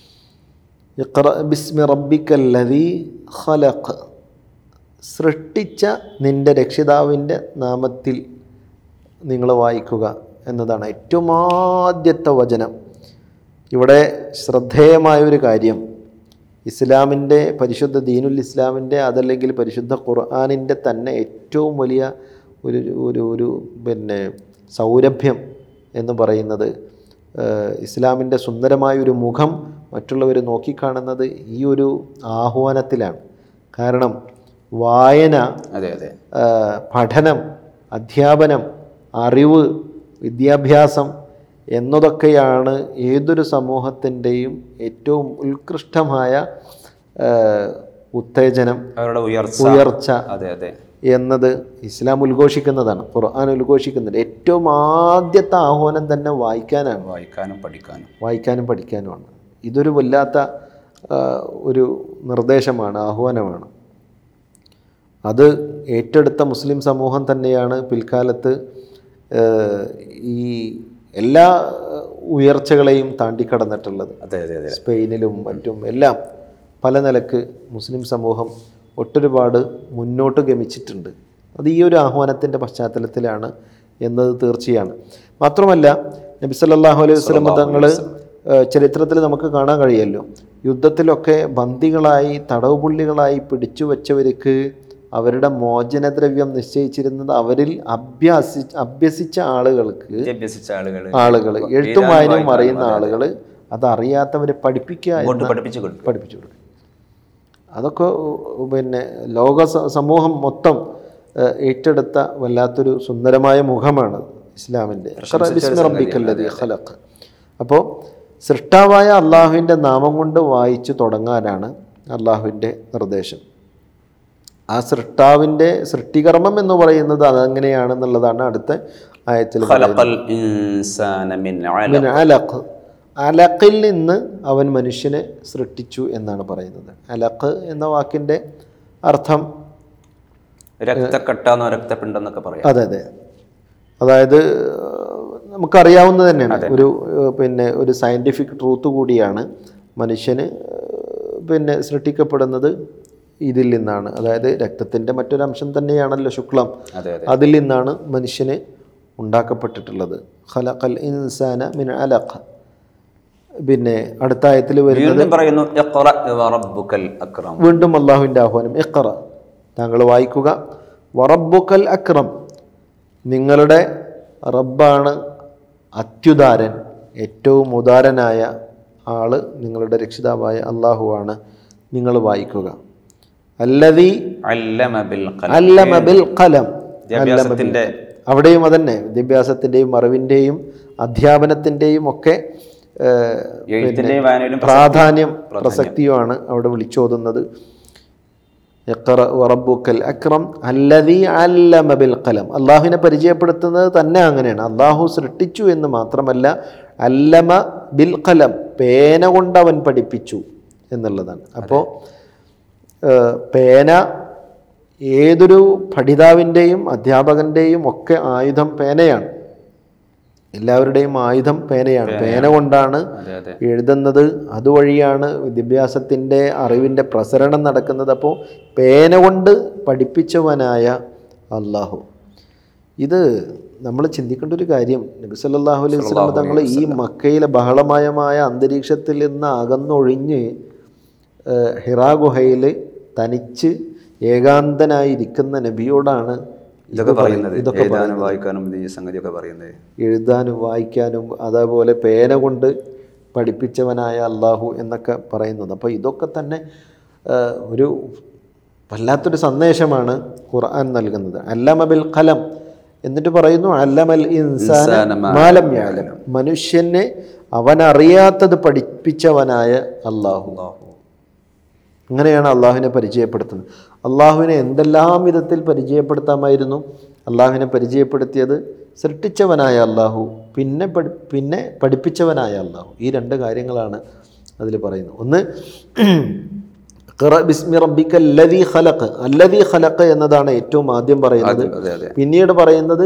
ഇഖ്റ ബിസ്മി റബ്ബിക്കല്ലതി ഖലഖ് സൃഷ്ടിച്ച നിൻ്റെ രക്ഷിതാവിൻ്റെ നാമത്തിൽ നിങ്ങൾ വായിക്കുക എന്നതാണ് ഏറ്റവും ആദ്യത്തെ വചനം ഇവിടെ ശ്രദ്ധേയമായൊരു കാര്യം ഇസ്ലാമിൻ്റെ പരിശുദ്ധ ദീനുൽ ഇസ്ലാമിൻ്റെ അതല്ലെങ്കിൽ പരിശുദ്ധ ഖുർആാനിൻ്റെ തന്നെ ഏറ്റവും വലിയ ഒരു ഒരു ഒരു പിന്നെ സൗരഭ്യം എന്ന് പറയുന്നത് ഏഹ്, ഇസ്ലാമിൻ്റെ സുന്ദരമായ ഒരു മുഖം മറ്റുള്ളവർ നോക്കിക്കാണുന്നത് ഈ ഒരു ആഹ്വാനത്തിലാണ് കാരണം വായന അതെ അതെ ആ, പഠനം അധ്യാപനം അറിവ് വിദ്യാഭ്യാസം എന്നതൊക്കെയാണ് ഏതൊരു സമൂഹത്തിൻ്റെയും ഏറ്റവും ഉത്കൃഷ്ടമായ ആ, ഉത്തേജനം അവരുടെ ഉയർച്ച ഉയർച്ച അതെ അതെ എന്നത് ഇസ്ലാം ഉദ്ഘോഷിക്കുന്നതാണ് ഖുർആൻ ഉദ്ഘോഷിക്കുന്നുണ്ട് ഏറ്റവും ആദ്യത്തെ ആഹ്വാനം തന്നെ വായിക്കാനാണ് വായിക്കാനും പഠിക്കാനും വായിക്കാനും പഠിക്കാനുമാണ് ഇതൊരു വല്ലാത്ത ആ, ഒരു നിർദ്ദേശമാണ് ആഹ്വാനമാണ് അത് ഏറ്റെടുത്ത മുസ്ലിം സമൂഹം തന്നെയാണ് പിൽക്കാലത്ത് ആ, ഈ എല്ലാ ഉയർച്ചകളെയും താണ്ടിക്കടന്നിട്ടുള്ളത് അതെ അതെ അതെ സ്പെയിനിലും മറ്റും എല്ലാം പല നിലക്ക് മുസ്ലിം സമൂഹം ഒട്ടൊരുപാട് മുന്നോട്ട് ഗമിച്ചിട്ടുണ്ട് അത് ഈ ഒരു ആഹ്വാനത്തിൻ്റെ പശ്ചാത്തലത്തിലാണ് എന്നത് തീർച്ചയാണ് മാത്രമല്ല നബി സല്ലല്ലാഹു അലൈഹി വസല്ലം തങ്ങൾ ചരിത്രത്തിൽ നമുക്ക് കാണാൻ കഴിയുമല്ലോ യുദ്ധത്തിലൊക്കെ ബന്ദികളായി തടവുപുള്ളികളായി പിടിച്ചു വച്ചവർക്ക് അവരുടെ മോചനദ്രവ്യം നിശ്ചയിച്ചിരുന്നത് അവരിൽ അഭ്യാസി അഭ്യസിച്ച ആളുകൾക്ക് വിദ്യാഭ്യസിച്ച ആളുകൾ ആളുകൾ എഴുത്തും വായനയും അറിയുന്ന ആളുകൾ അതറിയാത്തവരെ പഠിപ്പിക്കുക അങ്ങോട്ട് എന്ന പഠിപ്പിച്ചു കൊടുക്കും പഠിപ്പിച്ചു കൊടുക്കുക അതൊക്കെ ഉ- പിന്നെ ലോക സ- സമൂഹം മൊത്തം ഏഹ്, ഏറ്റെടുത്ത വല്ലാത്തൊരു സുന്ദരമായ മുഖമാണ് ഇസ്ലാമിൻ്റെ റബ്ബിക്കല്ലതി ഖലഖ് അപ്പോൾ സൃഷ്ടാവായ അള്ളാഹുവിൻ്റെ നാമം കൊണ്ട് വായിച്ചു തുടങ്ങാനാണ് അള്ളാഹുവിൻ്റെ നിർദ്ദേശം ആ സൃഷ്ടാവിൻ്റെ സൃഷ്ടികർമ്മം എന്ന് പറയുന്നത് അതെങ്ങനെയാണെന്നുള്ളതാണ് അടുത്ത ആയത്തിൽ ഖലഖൽ ഇൻസാന മിൻ അലഖ്. മിൻ അലഖ് അലഖിൽ നിന്ന് അവൻ മനുഷ്യനെ സൃഷ്ടിച്ചു എന്നാണ് പറയുന്നത് അലഖ് എന്ന വാക്കിൻ്റെ അർത്ഥം രക്തക്കട്ടാന്നോ രക്തപിണ്ടെന്നൊക്കെ പറയാം അതെ അതെ അതായത് നമുക്കറിയാവുന്നത് തന്നെയാണ് ഒരു ഏഹ്, പിന്നെ ഒരു സയൻറ്റിഫിക് ട്രൂത്ത് കൂടിയാണ് മനുഷ്യന് ഏഹ്, പിന്നെ സൃഷ്ടിക്കപ്പെടുന്നത് ഇതിൽ നിന്നാണ് അതായത് രക്തത്തിൻ്റെ മറ്റൊരു അംശം തന്നെയാണല്ലോ ശുക്ലം അതെ അതെ അതിൽ നിന്നാണ് മനുഷ്യന് ഉണ്ടാക്കപ്പെട്ടിട്ടുള്ളത് ഖലഖൽ ഇൻസാന മിൻ അലഖ് പിന്നെ അടുത്ത ആയത്തിൽ വരുന്നത് വീണ്ടും പറയുന്നു ഇഖ്റ വറബ്ബുക്കൽ അക്രം വീണ്ടും അള്ളാഹുവിൻ്റെ ആഹ്വാനം ഇഖ്റ താങ്കൾ വായിക്കുക വറബുക്കൽ അക്രം നിങ്ങളുടെ റബ്ബാണ് അത്യുദാരൻ ഏറ്റവും ഉദാരനായ ആള് നിങ്ങളുടെ രക്ഷിതാവായ അള്ളാഹുവാണ് നിങ്ങൾ വായിക്കുക അല്ലതി അല്ലമ ബിൽ ഖലം അല്ലമ ബിൽ ഖലം വിദ്യാഭ്യാസത്തിന്റെ അവിടെയും അതന്നെ വിദ്യാഭ്യാസത്തിൻ്റെയും അറിവിൻ്റെയും അധ്യാപനത്തിൻ്റെയും ഒക്കെ ഏഹ്, എഴുത്തിന്റെയും വായനയിലും പ്രാധാന്യം പ്രസക്തിയുമാണ് അവിടെ വിളിച്ചോതുന്നത് ഇഖ്റ വറബ്ബുക്കൽ അക്രം അല്ലദീ അല്ലമ ബിൽ ഖലം അള്ളാഹുവിനെ പരിചയപ്പെടുത്തുന്നത് തന്നെ അങ്ങനെയാണ് അള്ളാഹു സൃഷ്ടിച്ചു എന്ന് മാത്രമല്ല അല്ലമ ബിൽ ഖലം പേന കൊണ്ട് അവൻ പഠിപ്പിച്ചു എന്നുള്ളതാണ് അപ്പോൾ ഏഹ്, പേന ഏതൊരു പഠിതാവിൻ്റെയും അധ്യാപകൻ്റെയും ഒക്കെ ആയുധം പേനയാണ് എല്ലാവരുടെയും ആയുധം പേനയാണ് പേന കൊണ്ടാണ് അതെ അതെ എഴുതുന്നത് അതുവഴിയാണ് വിദ്യാഭ്യാസത്തിൻ്റെ അറിവിൻ്റെ പ്രസരണം നടക്കുന്നത് അപ്പോൾ പേന കൊണ്ട് പഠിപ്പിച്ചവനായ അള്ളാഹു ഇത് നമ്മൾ ചിന്തിക്കേണ്ട ഒരു കാര്യം നബി സല്ലല്ലാഹു അലൈഹി വസല്ലം തങ്ങൾ ഈ മക്കയിലെ ബഹളമയമായ അന്തരീക്ഷത്തിൽ നിന്ന് അകന്നൊഴിഞ്ഞ് ഏഹ്, ഹിറാ ഗുഹയിൽ തനിച്ച് ഏകാന്തനായിരിക്കുന്ന നബിയോടാണ് ഇതൊക്കെ പറയുന്നത് ഇതൊക്കെ എഴുതാനും വായിക്കാനും ഇത് ഈ സംഗതിയൊക്കെ പറയുന്നത് എഴുതാനും വായിക്കാനും അതേപോലെ പേന കൊണ്ട് പഠിപ്പിച്ചവനായ അള്ളാഹു എന്നൊക്കെ പറയുന്നത് അപ്പോൾ ഇതൊക്കെ തന്നെ ആ, ഒരു വല്ലാത്തൊരു സന്ദേശമാണ് ഖുർആൻ നൽകുന്നത് അല്ലമ ബിൽ ഖലം എന്നിട്ട് പറയുന്നു അല്ലമൽ ഇൻസാന ഇൻസാന മാ മാലം യാലം മനുഷ്യനെ അവനറിയാത്തത് പഠിപ്പിച്ചവനായ അള്ളാഹു അങ്ങനെയാണ് അള്ളാഹുവിനെ പരിചയപ്പെടുത്തുന്നത് അള്ളാഹുവിനെ എന്തെല്ലാം വിധത്തിൽ പരിചയപ്പെടുത്താമായിരുന്നു അള്ളാഹുവിനെ പരിചയപ്പെടുത്തിയത് സൃഷ്ടിച്ചവനായ അള്ളാഹു പിന്നെ പഠി പിന്നെ പഠിപ്പിച്ചവനായ അള്ളാഹു ഈ രണ്ട് കാര്യങ്ങളാണ് അതിൽ പറയുന്നത് ഒന്ന് ഖിറ ബിസ്മി റബ്ബിക അല്ലദീ ഖലഖ് അല്ലദീ ഖലഖ് എന്നതാണ് ഏറ്റവും ആദ്യം പറയുന്നത് അതെ അതെ പിന്നീട് പറയുന്നത്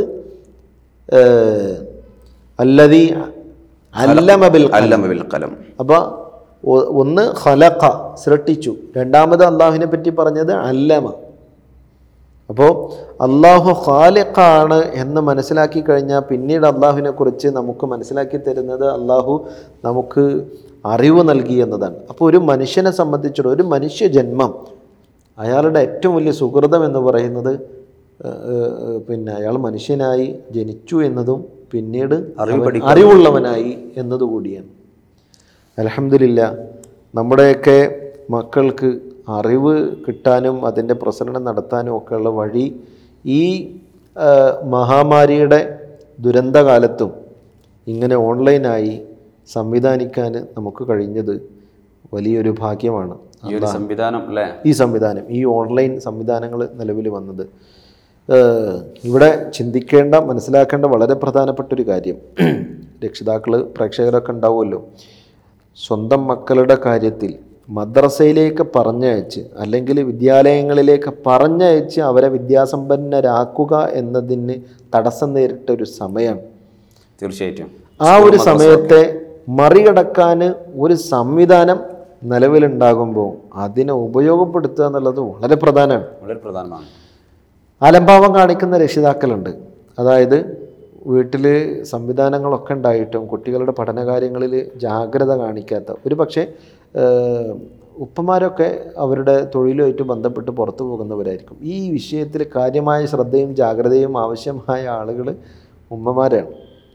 ഏഹ്, അല്ലദീ അല്ലമ ബിൽ അല്ലമ ബിൽ കലം അപ്പോൾ ഒന്ന് ഖലഖ സൃഷ്ടിച്ചു രണ്ടാമത് അള്ളാഹുവിനെ പറ്റി പറഞ്ഞത് അല്ലമ അപ്പോൾ അള്ളാഹു ഖാലിഖാണ് എന്ന് മനസ്സിലാക്കി കഴിഞ്ഞാൽ പിന്നീട് അള്ളാഹുവിനെ കുറിച്ച് നമുക്ക് മനസ്സിലാക്കി തരുന്നത് അള്ളാഹു നമുക്ക് അറിവ് നൽകി എന്നതാണ് അപ്പോൾ ഒരു മനുഷ്യനെ സംബന്ധിച്ചിടത്തോളം ഒരു മനുഷ്യ ജന്മം അയാളുടെ ഏറ്റവും വലിയ സുഹൃതം എന്ന് പറയുന്നത് ഏഹ്, ഏഹ്, പിന്നെ അയാൾ മനുഷ്യനായി ജനിച്ചു എന്നതും പിന്നീട് അറിവ് അവൻ പഠിക്കുക. അറിവുള്ളവനായി എന്നതുകൂടിയാണ് അലഹമില്ല നമ്മുടെയൊക്കെ മക്കൾക്ക് അറിവ് കിട്ടാനും അതിൻ്റെ പ്രസരണം നടത്താനും ഒക്കെയുള്ള വഴി ഈ ആ, മഹാമാരിയുടെ ദുരന്തകാലത്തും ഇങ്ങനെ ഓൺലൈനായി സംവിധാനിക്കാൻ നമുക്ക് കഴിഞ്ഞത് വലിയൊരു ഭാഗ്യമാണ് ഈ ഒരു സംവിധാനം അല്ലേ ഈ സംവിധാനം ഈ ഓൺലൈൻ സംവിധാനങ്ങൾ നിലവിൽ വന്നത് ഏഹ് ഇവിടെ ചിന്തിക്കേണ്ട മനസ്സിലാക്കേണ്ട വളരെ പ്രധാനപ്പെട്ട ഒരു കാര്യം രക്ഷിതാക്കൾ പ്രേക്ഷകരൊക്കെ ഉണ്ടാവുമല്ലോ സ്വന്തം മക്കളുടെ കാര്യത്തിൽ മദ്രസയിലേക്ക് പറഞ്ഞയച്ച് അല്ലെങ്കിൽ വിദ്യാലയങ്ങളിലേക്ക് പറഞ്ഞയച്ച് അവരെ വിദ്യാസമ്പന്നരാക്കുക എന്നതിന് തടസ്സം നേരിട്ട ഒരു സമയമാണ് തീർച്ചയായിട്ടും ആ ഒരു സമയത്തെ മറികടക്കാൻ ഒരു സംവിധാനം നിലവിലുണ്ടാകുമ്പോൾ അതിനെ ഉപയോഗപ്പെടുത്തുക എന്നുള്ളത് വളരെ പ്രധാനമാണ് വളരെ പ്രധാനമാണ് അലംഭാവം കാണിക്കുന്ന രക്ഷിതാക്കളുണ്ട് അതായത് വീട്ടിൽ സംവിധാനങ്ങളൊക്കെ ഉണ്ടായിട്ടും കുട്ടികളുടെ പഠനകാര്യങ്ങളിൽ ജാഗ്രത കാണിക്കാത്ത ഒരു പക്ഷേ ഏഹ്, ഉപ്പമാരൊക്കെ അവരുടെ തൊഴിലുമായിട്ട് ബന്ധപ്പെട്ട് പുറത്തു പോകുന്നവരായിരിക്കും ഈ വിഷയത്തിൽ കാര്യമായ ശ്രദ്ധയും ജാഗ്രതയും ആവശ്യമായ ആളുകൾ ഉമ്മമാരാണ്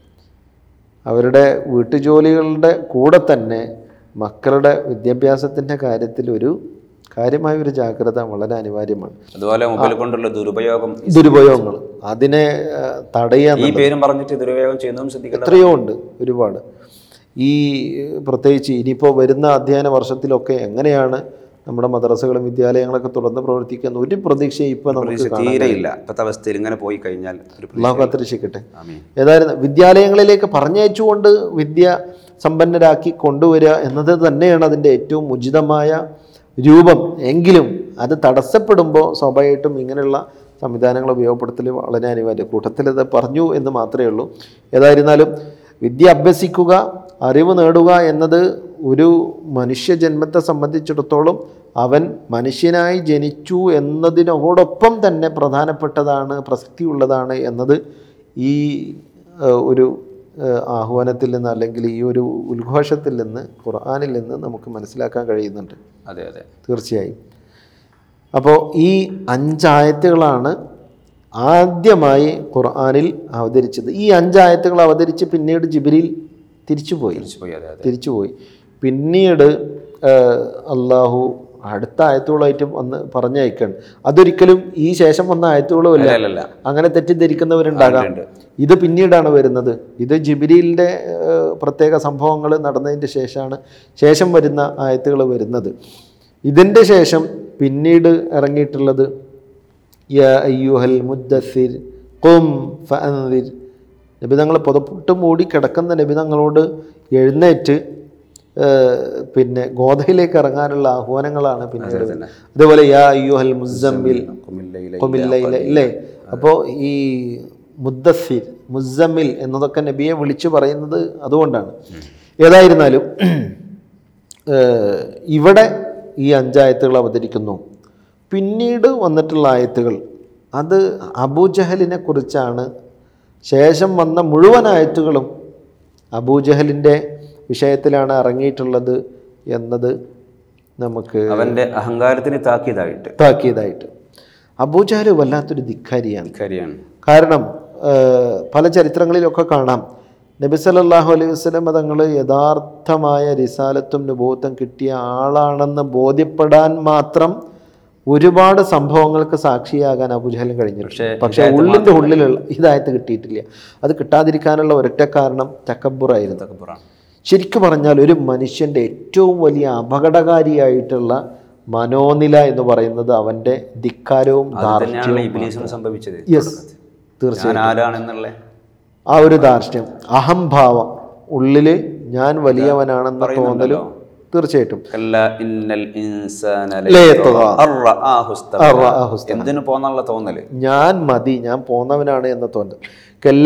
അവരുടെ വീട്ടുജോലികളുടെ കൂടെ തന്നെ മക്കളുടെ വിദ്യാഭ്യാസത്തിൻ്റെ കാര്യത്തിൽ ഒരു കാര്യമായ ഒരു ജാഗ്രത വളരെ അനിവാര്യമാണ് അതുപോലെ മൊബൈൽ കൊണ്ടുള്ള ദുരുപയോഗം ദുരുപയോഗങ്ങൾ അതിനെ ആ, തടയുക ഈ പേരും പറഞ്ഞിട്ട് ദുരുപയോഗം ചെയ്യുന്നതും ശ്രദ്ധിക്കേണ്ടത് എത്രയോ ഉണ്ട് ഒരുപാട് ഈ പ്രത്യേകിച്ച് ഇനിയിപ്പോൾ വരുന്ന അധ്യയന വർഷത്തിലൊക്കെ എങ്ങനെയാണ് നമ്മുടെ മദ്രസകളും വിദ്യാലയങ്ങളൊക്കെ തുറന്ന് പ്രവർത്തിക്കുന്ന ഒരു പ്രതീക്ഷയും ഇപ്പം നമുക്ക് പ്രതീക്ഷ കാണാൻ തീരെയില്ല ഇപ്പോഴത്തെ അവസ്ഥയിൽ ഇങ്ങനെ പോയി കഴിഞ്ഞാൽ ഒരു പ്രതീക്ഷ അള്ളാഹു കാത്തിരക്ഷിക്കട്ടെ ആമീൻ. ഏതായാലും വിദ്യാലയങ്ങളിലേക്ക് പറഞ്ഞയച്ചുകൊണ്ട് വിദ്യ സമ്പന്നരാക്കി കൊണ്ടുവരിക എന്നത് തന്നെയാണ് അതിൻ്റെ ഏറ്റവും ഉചിതമായ രൂപം എങ്കിലും അത് തടസ്സപ്പെടുമ്പോൾ സ്വാഭാവികമായിട്ടും ഇങ്ങനെയുള്ള സംവിധാനങ്ങൾ ഉപയോഗപ്പെടുത്തൽ വളരെ അനിവാര്യം കൂട്ടത്തിൽ ഇത് പറഞ്ഞു എന്ന് മാത്രമേ ഉള്ളൂ ഏതായിരുന്നാലും വിദ്യ അഭ്യസിക്കുക അറിവ് നേടുക എന്നത് ഒരു മനുഷ്യ ജന്മത്തെ സംബന്ധിച്ചിടത്തോളം അവൻ മനുഷ്യനായി ജനിച്ചു എന്നതിനോടൊപ്പം തന്നെ പ്രധാനപ്പെട്ടതാണ് പ്രസക്തിയുള്ളതാണ് എന്നത് ഈ ഏഹ്, ഒരു ഏഹ്, ആഹ്വാനത്തിൽ നിന്ന് അല്ലെങ്കിൽ ഈ ഒരു ഉദ്ഘോഷത്തിൽ നിന്ന് ഖുർആാനിൽ നിന്ന് നമുക്ക് മനസ്സിലാക്കാൻ കഴിയുന്നുണ്ട് അതെ അതെ തീർച്ചയായും അപ്പോൾ ഈ അഞ്ചായത്തുകളാണ് ആദ്യമായി ഖുർആാനിൽ അവതരിച്ചത് ഈ അഞ്ചായത്തുകൾ അവതരിച്ച് പിന്നീട് ജിബിരിൽ തിരിച്ചുപോയി തിരിച്ചുപോയി അതെ അതെ തിരിച്ചുപോയി പിന്നീട് ഏഹ്, അള്ളാഹു അടുത്ത ആയത്തുകളായിട്ട് വന്ന് പറഞ്ഞയക്കാണ് അതൊരിക്കലും ഈ ശേഷം വന്ന ആയത്തുകളും അല്ല അല്ല അല്ല അങ്ങനെ തെറ്റിദ്ധരിക്കുന്നവരുണ്ടാകാം ഉണ്ട്. ഇത് പിന്നീടാണ് വരുന്നത് ഇത് ജിബിരിലിൻ്റെ ഏഹ്, പ്രത്യേക സംഭവങ്ങൾ നടന്നതിൻ്റെ ശേഷമാണ് ശേഷം വരുന്ന ആയത്തുകൾ വരുന്നത് ഇതിൻ്റെ ശേഷം പിന്നീട് ഇറങ്ങിയിട്ടുള്ളത് യാ അയ്യുഹൽ മുദ്ദസിർ കും ഫഅൻദിർ നബി തങ്ങൾ പുതപ്പിട്ട് മൂടി കിടക്കുന്ന നബി തങ്ങളോട് എഴുന്നേറ്റ് ഏഹ്, പിന്നെ ഗോതയിലേക്ക് ഇറങ്ങാനുള്ള ആഹ്വാനങ്ങളാണ് പിന്നീട് വരുന്നത്. അതേപോലെ യാ അയ്യുഹൽ മുസമ്മിൽ കൊമില്ലയിലെ ഇല്ലേ അപ്പോൾ ഈ മുദ്ദസിർ മുസമ്മിൽ എന്നതൊക്കെ നബിയെ വിളിച്ചു പറയുന്നത് അതുകൊണ്ടാണ് ഏതായിരുന്നാലും ഏഹ്, ഇവിടെ ഈ അഞ്ചായത്തുകൾ അവതരിക്കുന്നു പിന്നീട് വന്നിട്ടുള്ള ആയത്തുകൾ അത് അബൂജഹലിനെ കുറിച്ചാണ് ശേഷം വന്ന മുഴുവൻ ആയത്തുകളും അബൂജഹലിൻ്റെ വിഷയത്തിലാണ് ഇറങ്ങിയിട്ടുള്ളത് എന്നത് നമുക്ക് അവന്റെ അഹങ്കാരത്തിന് താക്കീതായിട്ട് താക്കിയതായിട്ട് അബൂജഹൽ വല്ലാത്തൊരു ധിക്കാരിയാണ് കാര്യമാണ് കാരണം ഏഹ്, പല ചരിത്രങ്ങളിലൊക്കെ കാണാം നബി സല്ലല്ലാഹു അലൈഹി വസല്ലം തങ്ങൾ യഥാർത്ഥമായ റിസാലത്തും നുബൂത്തും കിട്ടിയ ആളാണെന്ന് ബോധ്യപ്പെടാൻ മാത്രം ഒരുപാട് സംഭവങ്ങൾക്ക് സാക്ഷിയാകാൻ അബുജഹലും കഴിഞ്ഞിട്ടുണ്ട് പക്ഷേ പക്ഷേ ഉള്ളിൻ്റെ ഉള്ളിലുള്ള ഇതായത്ത് കിട്ടിയിട്ടില്ല അത് കിട്ടാതിരിക്കാനുള്ള ഒരൊറ്റ കാരണം തക്കബുറായിരുന്നു തക്കപ്പുറാണ് ശരിക്കും പറഞ്ഞാൽ ഒരു മനുഷ്യൻ്റെ ഏറ്റവും വലിയ അപകടകാരിയായിട്ടുള്ള മനോനില എന്ന് പറയുന്നത് അവൻ്റെ ധിക്കാരവും തന്നെയാണല്ലോ ധാർഷ്ട്യവും ഇബിലീസിന് സംഭവിച്ചത് യെസ് തീർച്ചയായും ഞാൻ ആരാണെന്നുള്ള ആ ഒരു ധാർഷ്ട്യം അഹംഭാവം ഉള്ളിൽ ഞാൻ വലിയവനാണെന്ന തോന്നലും തീർച്ചയായിട്ടും കല്ല ഇന്നൽ ഇൻസാന ലയത്തുക. അർറആഹു ഇസ്തഗ്ന. അർറആഹു ഇസ്തഗ്ന. എന്തിനു പോന്നുള്ള തോന്നല് ഞാൻ മതി ഞാൻ പോന്നവനാണ് എന്ന തോന്നൽ കല്ല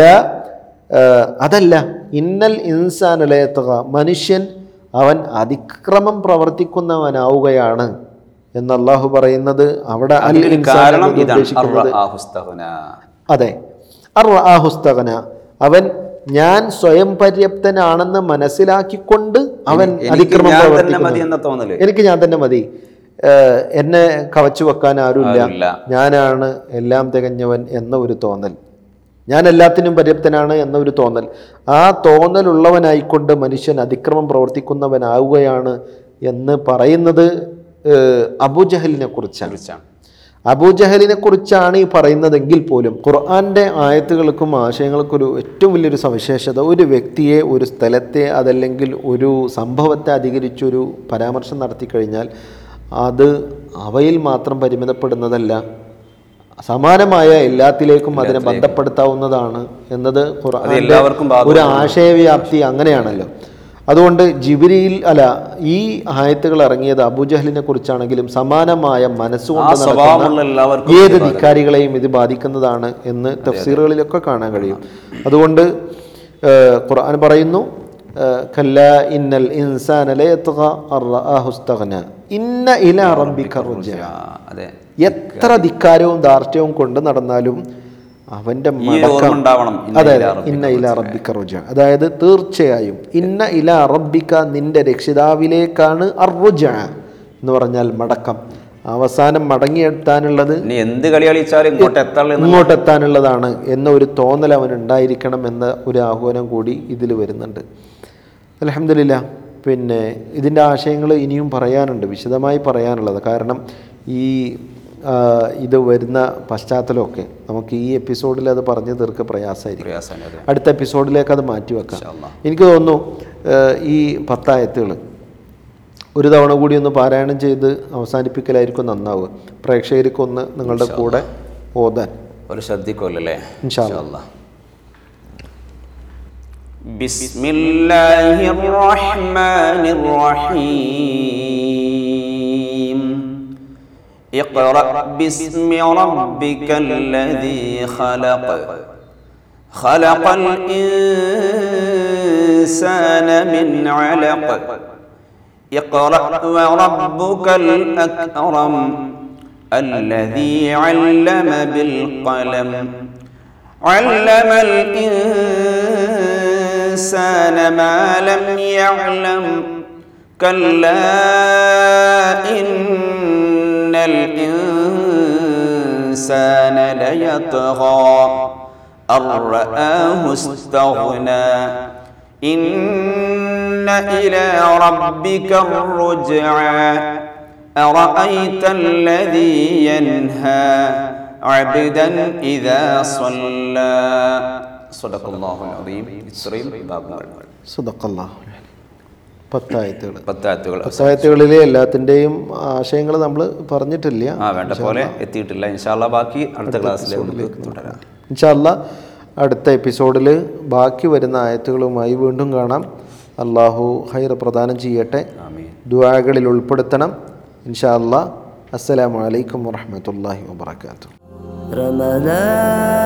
അതല്ല ഇന്നൽ ഇൻസാനലയത്തുക മനുഷ്യൻ അവൻ അതിക്രമം പ്രവർത്തിക്കുന്നവനാവുകയാണ് എന്ന് അള്ളാഹു പറയുന്നത് അവിടെ അൽ അതിന് ഇൻസാൻ കാരണം എന്നത് ഇതാണ് ഉദ്ദേശിക്കുന്നത് അർറആഹു ഇസ്തഗ്ന. അതെ അർഹുസ്തകന അവൻ ഞാൻ സ്വയം പര്യാപ്തനാണെന്ന് മനസ്സിലാക്കിക്കൊണ്ട് അവൻ എനിക്ക് അതിക്രമം ഞാൻ തന്നെ പ്രവർത്തിക്കുന്നു മതി എന്ന തോന്നല് എനിക്ക് ഞാൻ തന്നെ മതി ഏഹ് എന്നെ കവച്ചു വെക്കാൻ ആരുമില്ല ആരുമില്ല. ഞാനാണ് എല്ലാം തികഞ്ഞവൻ എന്ന ഒരു തോന്നൽ ഞാൻ എല്ലാത്തിനും പര്യാപ്തനാണ് എന്ന ഒരു തോന്നൽ ആ തോന്നലുള്ളവനായിക്കൊണ്ട് മനുഷ്യൻ അതിക്രമം പ്രവർത്തിക്കുന്നവനാവുകയാണ് എന്ന് പറയുന്നത് ഏഹ് അബൂജഹലിനെ കുറിച്ചാണ് കുറിച്ചാണ് അബൂജഹലിനെ കുറിച്ചാണ് ഈ പറയുന്നതെങ്കിൽ പോലും ഖുർആന്റെ ആയത്തുകൾക്കും ആശയങ്ങൾക്കും ഒരു ഏറ്റവും വലിയൊരു സവിശേഷത ഒരു വ്യക്തിയെ ഒരു സ്ഥലത്തെ അതല്ലെങ്കിൽ ഒരു സംഭവത്തെ അധികരിച്ചൊരു പരാമർശം നടത്തി കഴിഞ്ഞാൽ അത് അവയിൽ മാത്രം പരിമിതപ്പെടുന്നതല്ല സമാനമായ എല്ലാത്തിലേക്കും അതിനെ ബന്ധപ്പെടുത്താവുന്നതാണ് എന്നത് ഖുർആന്റെ എല്ലാവർക്കും ഒരു ആശയവ്യാപ്തി അങ്ങനെയാണല്ലോ അതുകൊണ്ട് ജിബിരിയിൽ അല്ല ഈ ആയത്തുകൾ ഇറങ്ങിയത് അബൂജഹലിനെ കുറിച്ചാണെങ്കിലും സമാനമായ മനസ്സുകൊണ്ട് ആ സ്വഭാവമുള്ള എല്ലാവർക്കും ഏത് ധിക്കാരികളെയും ഇത് ബാധിക്കുന്നതാണ് എന്ന് തഫ്സീറുകളിലൊക്കെ കാണാൻ കഴിയും അതുകൊണ്ട് ഏഹ്, ഖുർആൻ പറയുന്നു ഏഹ്, കല്ല ഇന്നൽ ഇൻസാന ലയത്ഗ അർറആഹു ഇസ്തഗ്ന. ഇന്ന ഇലാ റബ്ബിക റുജ്അ. ആ, അതെ എത്ര ധിക്കാരവും ധാർഷ്ട്യവും കൊണ്ട് നടന്നാലും അവന്റെ ഈ ഒരു ഓർമ്മ ഉണ്ടാവണം ഇന്ന അതെ ഇലാ അതെ ഇന്ന ഇല റബ്ബിക്ക റുജ അതായത് തീർച്ചയായും ഇന്ന ഇല റബ്ബിക്ക നിന്റെ രക്ഷിതാവിലേക്കാണ് അറുജ എന്ന് പറഞ്ഞാൽ മടക്കം അവസാനം മടങ്ങിയെത്താനുള്ളത് ഇനി എന്ത് കളി കളിച്ചാലും ഇങ്ങോട്ട് എത്താനുള്ള ഇങ്ങോട്ട് എത്താനുള്ളതാണ് എന്ന ഒരു തോന്നൽ അവൻ ഉണ്ടായിരിക്കണം എന്ന ഒരു ആഹ്വാനം കൂടി ഇതിൽ വരുന്നുണ്ട് അലഹമില്ല പിന്നെ ഇതിൻ്റെ ആശയങ്ങൾ ഇനിയും പറയാനുണ്ട് വിശദമായി പറയാനുള്ളത് കാരണം ഈ ആ, ഇത് വരുന്ന പശ്ചാത്തലമൊക്കെ നമുക്ക് ഈ എപ്പിസോഡിൽ അത് പറഞ്ഞു തീർக்க പ്രയാസമായിരിക്കും പ്രയാസാണ് അതെ അടുത്ത എപ്പിസോഡിലേക്ക് അത് മാറ്റി വെക്കാം ഇൻഷാ അല്ലാ. എനിക്ക് തോന്നുന്നു ഏഹ്, ഈ പത്തായത്തുകൾ ഒരു തവണ കൂടി ഒന്ന് പാരായണം ചെയ്ത് അവസാനിപ്പിക്കലായിരിക്കും നന്നാവുക പ്രേക്ഷകർക്കൊന്ന് നിങ്ങളുടെ കൂടെ ഓതാൻ ഒരു ശ്രദ്ധിക്കുമല്ലോ അല്ലേ ഇൻഷാ അല്ലാ. അല്ലാ. بسم الله الرحمن الرحيم اقرأ باسم ربك الذي خلق خلق الإنسان من علق اقرأ وربك الأكرم الذي علم بالقلم علم الإنسان ما لم يعلم كلا إن الإنسان ليطغى أن رآه استغنى إن إلى ربك الرجعى أرأيت الذي ينهى عبدا إذا صلى صدق الله العظيم ഇത്രയും ഭാഗങ്ങൾ സുദക്കല്ലാ പത്തായത്തുകൾ പത്തായത്തുകൾ പത്തായത്തുകളിലെ എല്ലാത്തിൻ്റെയും ആശയങ്ങൾ നമ്മൾ പറഞ്ഞിട്ടില്ല ആ വേണ്ട പോലെ എത്തിയിട്ടില്ല ഇൻഷാല്ല ബാക്കി അടുത്ത ക്ലാസ്സിൽ നമുക്ക് തുടരാം ഇൻഷാല്ല അടുത്ത എപ്പിസോഡിൽ ബാക്കി വരുന്ന ആയത്തുകളുമായി വീണ്ടും കാണാം അള്ളാഹു ഹൈർ പ്രദാനം ചെയ്യട്ടെ ആമീൻ ദുആകളിൽ ഉൾപ്പെടുത്തണം ഇൻഷാ അല്ലാ അസ്സലാമു അലൈക്കും വറഹ്മത്തുള്ളാഹി വബറകാതുഹു رمضان